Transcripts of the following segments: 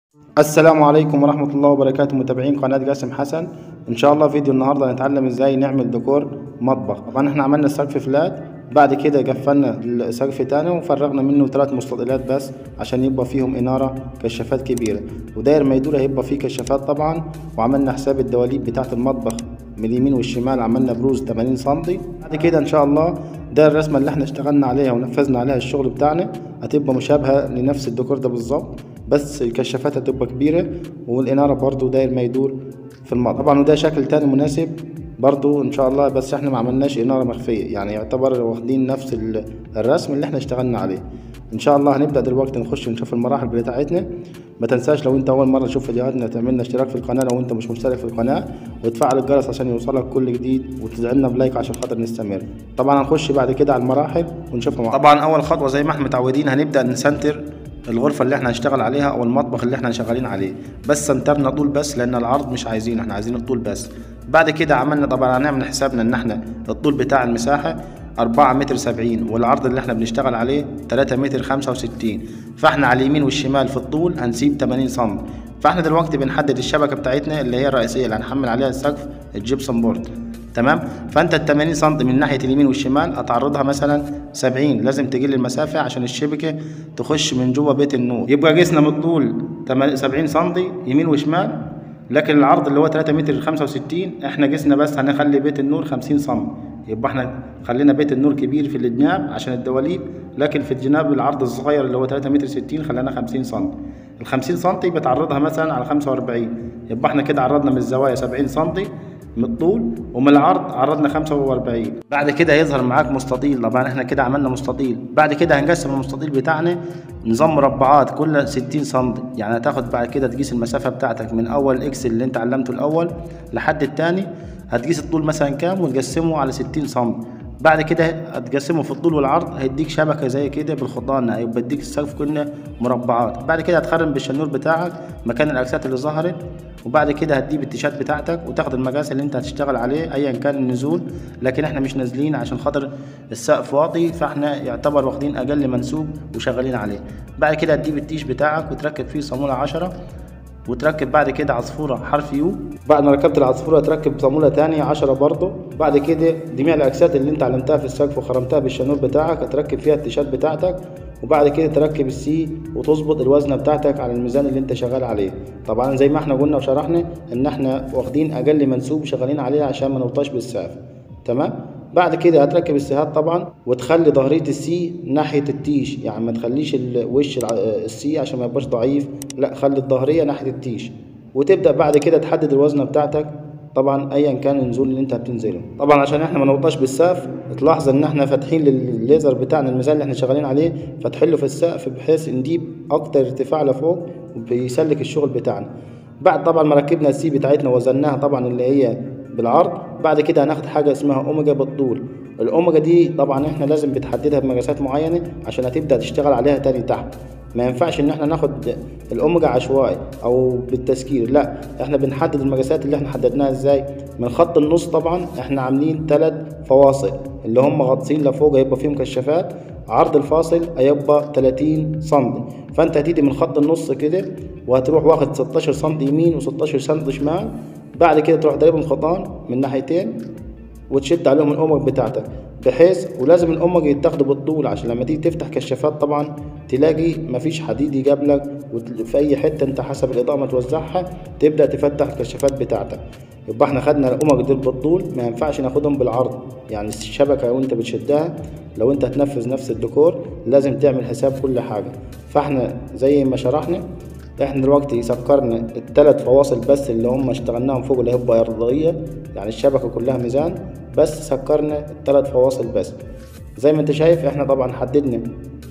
السلام عليكم ورحمة الله وبركاته متابعين قناة جاسم حسن إن شاء الله فيديو النهاردة هنتعلم إزاي نعمل ديكور مطبخ طبعا إحنا عملنا السقف فلات بعد كده قفلنا السقف تاني وفرغنا منه ثلاث مستطيلات بس عشان يبقى فيهم إنارة كشافات كبيرة وداير ما يدور هيبقى فيه كشافات طبعا وعملنا حساب الدواليب بتاعة المطبخ من اليمين والشمال عملنا بروز 80 سنتي بعد كده إن شاء الله ده الرسمة اللي احنا اشتغلنا عليها ونفذنا عليها الشغل بتاعنا هتبقى مشابهة لنفس الديكور ده بالظبط بس الكشافات هتبقى كبيرة والإنارة برضو داير ما يدور في المطبخ طبعا وده شكل تاني مناسب برضو ان شاء الله بس احنا ما عملناش اناره مخفيه يعني يعتبر واخدين نفس الرسم اللي احنا اشتغلنا عليه ان شاء الله هنبدا دلوقتي نخش نشوف المراحل بتاعتنا ما تنساش لو انت اول مره تشوف فيديوهاتنا تعملنا اشتراك في القناه لو انت مش مشترك في القناه وتفعل الجرس عشان يوصلك كل جديد وتدعمنا بلايك عشان خاطر نستمر طبعا هنخش بعد كده على المراحل ونشوفها مع طبعا اول خطوه زي ما احنا متعودين هنبدا نسنتر الغرفة اللي احنا هنشتغل عليها او المطبخ اللي احنا شغالين عليه بس سنترنا طول بس لان العرض مش عايزينه احنا عايزين الطول بس بعد كده عملنا طبعا هنعمل حسابنا ان احنا الطول بتاع المساحة أربعة متر سبعين والعرض اللي احنا بنشتغل عليه تلاتة متر خمسة وستين فاحنا على اليمين والشمال في الطول هنسيب تمانين سم فاحنا دلوقتي بنحدد الشبكة بتاعتنا اللي هي الرئيسية اللي هنحمل عليها السقف الجبسون بورد تمام فانت ال 80 سم من ناحيه اليمين والشمال هتعرضها مثلا 70 لازم تقل المسافه عشان الشبكه تخش من جوه بيت النور يبقى قسنا من الطول 70 سم يمين وشمال لكن العرض اللي هو 3 متر 65 احنا قسنا بس هنخلي بيت النور 50 سم يبقى احنا خلينا بيت النور كبير في الجناب عشان الدواليب لكن في الجناب العرض الصغير اللي هو 3 متر 60 خلينا 50 سم ال 50 سم بتعرضها مثلا على 45 يبقى احنا كده عرضنا من الزوايا 70 سم من الطول ومن العرض عرضنا 45 بعد كده هيظهر معاك مستطيل طبعا احنا كده عملنا مستطيل بعد كده هنقسم المستطيل بتاعنا نظام مربعات كل 60 سم يعني هتاخد بعد كده تقيس المسافه بتاعتك من اول الاكس اللي انت علمته الاول لحد الثاني هتقيس الطول مثلا كام وتقسمه على 60 سم بعد كده هتقسمه في الطول والعرض هيديك شبكه زي كده بالخضان هيبقى يديك السقف كله مربعات بعد كده هتخرم بالشنور بتاعك مكان الاكسات اللي ظهرت وبعد كده هتجيب التيشات بتاعتك وتاخد المقاس اللي انت هتشتغل عليه ايا كان النزول لكن احنا مش نازلين عشان خاطر السقف واطي فاحنا يعتبر واخدين اقل منسوب وشغالين عليه بعد كده هتجيب التيش بتاعك وتركب فيه صامولة عشرة وتركب بعد كده عصفورة حرف يو بعد ما ركبت العصفورة تركب صامولة تانية عشرة برضه بعد كده جميع الأكسات اللي انت علمتها في السقف وخرمتها بالشنور بتاعك هتركب فيها التيشات بتاعتك وبعد كده تركب السي وتظبط الوزنه بتاعتك على الميزان اللي انت شغال عليه طبعا زي ما احنا قلنا وشرحنا ان احنا واخدين اقل منسوب شغالين عليه عشان ما نوطاش بالسقف تمام بعد كده هتركب السيهات طبعا وتخلي ظهريه السي ناحيه التيش يعني ما تخليش وش السي عشان ما يبقاش ضعيف لا خلي الظهريه ناحيه التيش وتبدا بعد كده تحدد الوزنه بتاعتك طبعا ايا كان النزول اللي انت بتنزله طبعا عشان احنا ما نوطاش بالسقف تلاحظ ان احنا فاتحين للليزر بتاعنا الميزان اللي احنا شغالين عليه فاتحين له في السقف بحيث نجيب اكتر ارتفاع لفوق وبيسلك الشغل بتاعنا بعد طبعا ما ركبنا السي بتاعتنا وزناها طبعا اللي هي بالعرض بعد كده هناخد حاجه اسمها اوميجا بالطول الاوميجا دي طبعا احنا لازم بتحددها بمقاسات معينه عشان هتبدا تشتغل عليها تاني تحت ما ينفعش ان احنا ناخد الاوميجا عشوائي او بالتسكير لا احنا بنحدد المقاسات اللي احنا حددناها ازاي من خط النص طبعا احنا عاملين ثلاث فواصل اللي هم غاطسين لفوق هيبقى فيهم كشافات عرض الفاصل هيبقى 30 سم فانت هتيجي من خط النص كده وهتروح واخد 16 سم يمين و16 سم شمال بعد كده تروح ضاربهم خطان من ناحيتين وتشد عليهم الأمج بتاعتك بحيث ولازم الأمج يتاخدوا بالطول عشان لما تيجي تفتح كشافات طبعا تلاقي مفيش حديد يقابلك في أي حتة أنت حسب الإضاءة ما توزعها تبدأ تفتح الكشافات بتاعتك يبقى احنا خدنا الأمج دول بالطول ما ينفعش ناخدهم بالعرض يعني الشبكة وأنت بتشدها لو أنت هتنفذ نفس الديكور لازم تعمل حساب كل حاجة فاحنا زي ما شرحنا احنا دلوقتي سكرنا الثلاث فواصل بس اللي هم اشتغلناهم فوق اللي هي ارضيه يعني الشبكه كلها ميزان بس سكرنا الثلاث فواصل بس زي ما انت شايف احنا طبعا حددنا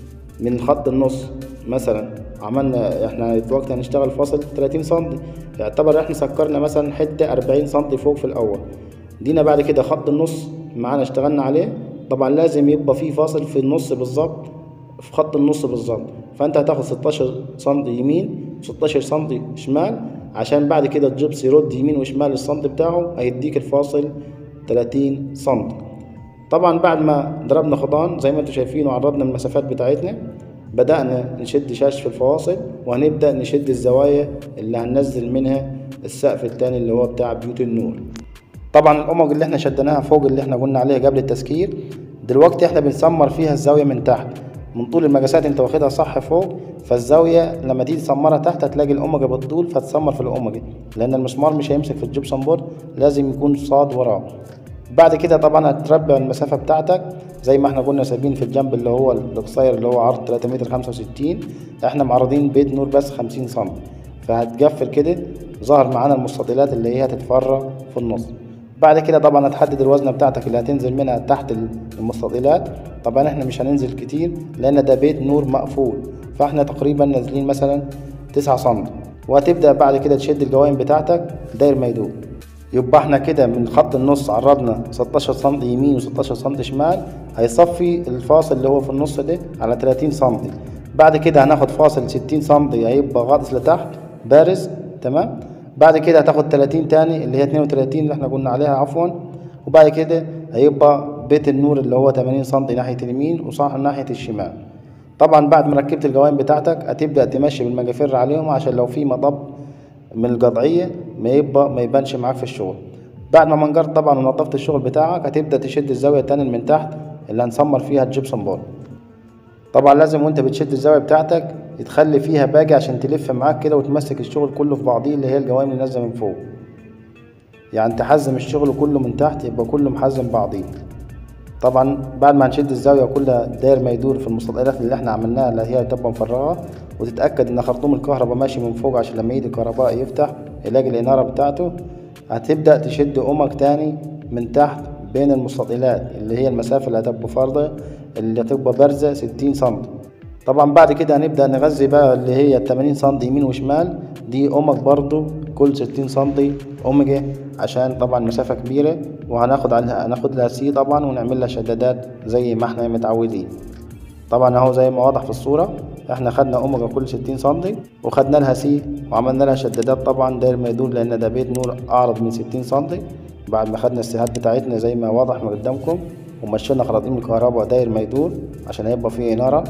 من خط النص مثلا عملنا احنا دلوقتي هنشتغل فاصل 30 سم يعتبر احنا سكرنا مثلا حته 40 سم فوق في الاول دينا بعد كده خط النص معانا اشتغلنا عليه طبعا لازم يبقى فيه فاصل في النص بالظبط في خط النص بالظبط فانت هتاخد 16 سم يمين 16 سم شمال عشان بعد كده الجبس يرد يمين وشمال السم بتاعه هيديك الفاصل 30 سم طبعا بعد ما ضربنا خضان زي ما انتم شايفين وعرضنا المسافات بتاعتنا بدأنا نشد شاش في الفواصل وهنبدأ نشد الزوايا اللي هننزل منها السقف التاني اللي هو بتاع بيوت النور طبعا الأمج اللي احنا شدناها فوق اللي احنا قلنا عليها قبل التسكير دلوقتي احنا بنسمر فيها الزاوية من تحت من طول المقاسات انت واخدها صح فوق فالزاوية لما تيجي تسمرها تحت هتلاقي الأمجة بالطول فتسمر في الأمجة لأن المسمار مش هيمسك في الجبسون بورد لازم يكون صاد وراه بعد كده طبعا هتربع المسافة بتاعتك زي ما احنا قلنا سايبين في الجنب اللي هو القصير اللي هو عرض 3 متر 65 احنا معرضين بيت نور بس 50 سم فهتقفل كده ظهر معانا المستطيلات اللي هي هتتفرع في النص بعد كده طبعا هتحدد الوزنة بتاعتك اللي هتنزل منها تحت المستطيلات طبعا احنا مش هننزل كتير لان ده بيت نور مقفول فاحنا تقريبا نازلين مثلا 9 سم وهتبدأ بعد كده تشد الجوانب بتاعتك داير ما يدور يبقى احنا كده من خط النص عرضنا 16 سم يمين و16 سم شمال هيصفي الفاصل اللي هو في النص ده على 30 سم بعد كده هناخد فاصل 60 سم هيبقى غاطس لتحت بارز تمام بعد كده هتاخد 30 تاني اللي هي 32 اللي احنا قلنا عليها عفوا وبعد كده هيبقى بيت النور اللي هو 80 سم ناحية اليمين وصح ناحية الشمال طبعا بعد ما ركبت الجوانب بتاعتك هتبدأ تمشي بالمجافير عليهم عشان لو في مطب من القطعية ما يبقى ما يبانش معاك في الشغل بعد ما منجرت طبعا ونظفت الشغل بتاعك هتبدأ تشد الزاوية تاني من تحت اللي هنسمر فيها الجبسون بورد طبعا لازم وانت بتشد الزاوية بتاعتك تخلي فيها باجي عشان تلف معاك كده وتمسك الشغل كله في بعضيه اللي هي الجوانب اللي نازلة من فوق يعني تحزم الشغل كله من تحت يبقى كله محزم بعضيه طبعا بعد ما هنشد الزاوية كلها داير ما يدور في المستطيلات اللي احنا عملناها اللي هي تبقى مفرغة وتتأكد ان خرطوم الكهرباء ماشي من فوق عشان لما يجي الكهرباء يفتح يلاقي الإنارة بتاعته هتبدأ تشد أمك تاني من تحت بين المستطيلات اللي هي المسافة اللي هتبقى فارضة اللي هتبقى بارزة ستين سم طبعا بعد كده هنبدأ نغذي بقى اللي هي التمانين سم يمين وشمال دي أمك برضو كل ستين سم أوميجا عشان طبعا مسافة كبيرة وهناخد عليها هناخد لها سي طبعا ونعمل لها شدادات زي ما احنا متعودين طبعا اهو زي ما واضح في الصورة احنا خدنا اوميجا كل ستين سنتي وخدنا لها سي وعملنا لها شدادات طبعا داير ما يدور لان ده بيت نور اعرض من ستين سنتي بعد ما خدنا السيهات بتاعتنا زي ما واضح ما قدامكم ومشينا خراطيم الكهرباء داير ما يدور عشان هيبقى فيه انارة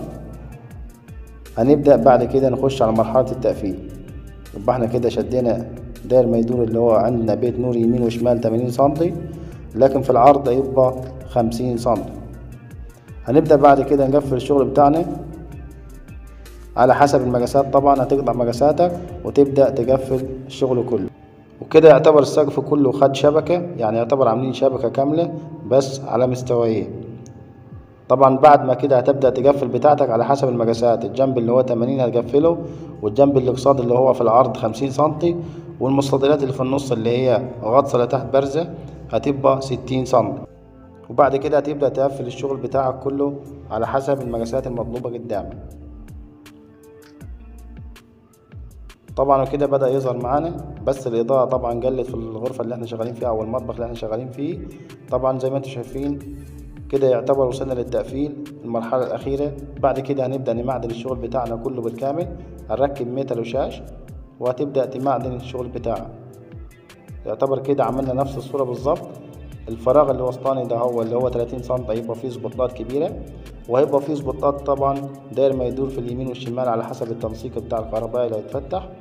هنبدأ بعد كده نخش على مرحلة التقفيل يبقى احنا كده شدينا داير ما يدور اللي هو عندنا بيت نور يمين وشمال 80 سنتي لكن في العرض هيبقى 50 سنتي هنبدأ بعد كده نقفل الشغل بتاعنا على حسب المقاسات طبعا هتقطع مقاساتك وتبدأ تقفل الشغل كله وكده يعتبر السقف كله خد شبكة يعني يعتبر عاملين شبكة كاملة بس على مستويين طبعا بعد ما كده هتبدأ تقفل بتاعتك على حسب المقاسات الجنب اللي هو 80 هتقفله والجنب اللي قصاد اللي هو في العرض 50 سنتي والمستطيلات اللي في النص اللي هي غطسة لتحت بارزة هتبقى 60 سنتي وبعد كده هتبدأ تقفل الشغل بتاعك كله على حسب المقاسات المطلوبة قدامك طبعا وكده بدأ يظهر معانا بس الإضاءة طبعا قلت في الغرفة اللي احنا شغالين فيها أو المطبخ اللي احنا شغالين فيه طبعا زي ما انتم شايفين كده يعتبر وصلنا للتقفيل المرحلة الأخيرة بعد كده هنبدأ نمعدن الشغل بتاعنا كله بالكامل هنركب ميتال وشاش وهتبدأ تمعدن الشغل بتاعك يعتبر كده عملنا نفس الصورة بالظبط الفراغ اللي وسطاني ده هو اللي هو 30 سم هيبقى فيه سبوتات كبيرة وهيبقى فيه سبوتات طبعا داير ما يدور في اليمين والشمال على حسب التنسيق بتاع الكهربائي اللي هيتفتح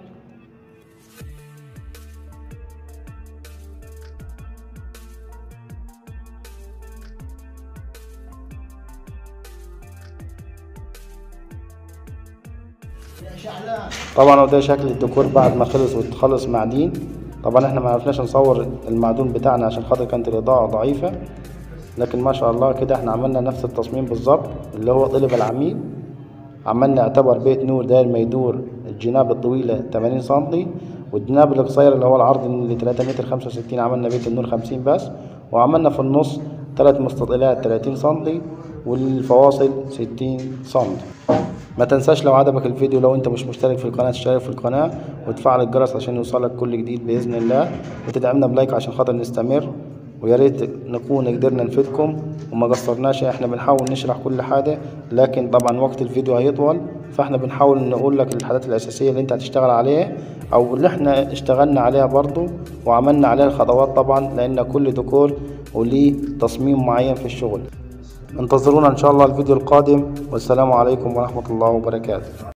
طبعا وده شكل الديكور بعد ما خلص وتخلص معدين طبعا احنا ما عرفناش نصور المعدون بتاعنا عشان خاطر كانت الاضاءة ضعيفة لكن ما شاء الله كده احنا عملنا نفس التصميم بالظبط اللي هو طلب العميل عملنا يعتبر بيت نور داير ما يدور الجناب الطويلة 80 سنتي والجناب القصير اللي هو العرض من 3 متر 65 عملنا بيت النور 50 بس وعملنا في النص ثلاث مستطيلات 30 سنتي والفواصل 60 سنتي ما تنساش لو عجبك الفيديو لو انت مش مشترك في القناة تشترك في القناة وتفعل الجرس عشان يوصلك كل جديد بإذن الله وتدعمنا بلايك عشان خاطر نستمر ويا ريت نكون قدرنا نفيدكم وما قصرناش احنا بنحاول نشرح كل حاجة لكن طبعا وقت الفيديو هيطول فاحنا بنحاول نقول لك الحاجات الأساسية اللي انت هتشتغل عليها او اللي احنا اشتغلنا عليها برضو وعملنا عليها الخطوات طبعا لان كل ديكور وليه تصميم معين في الشغل انتظرونا ان شاء الله الفيديو القادم والسلام عليكم ورحمة الله وبركاته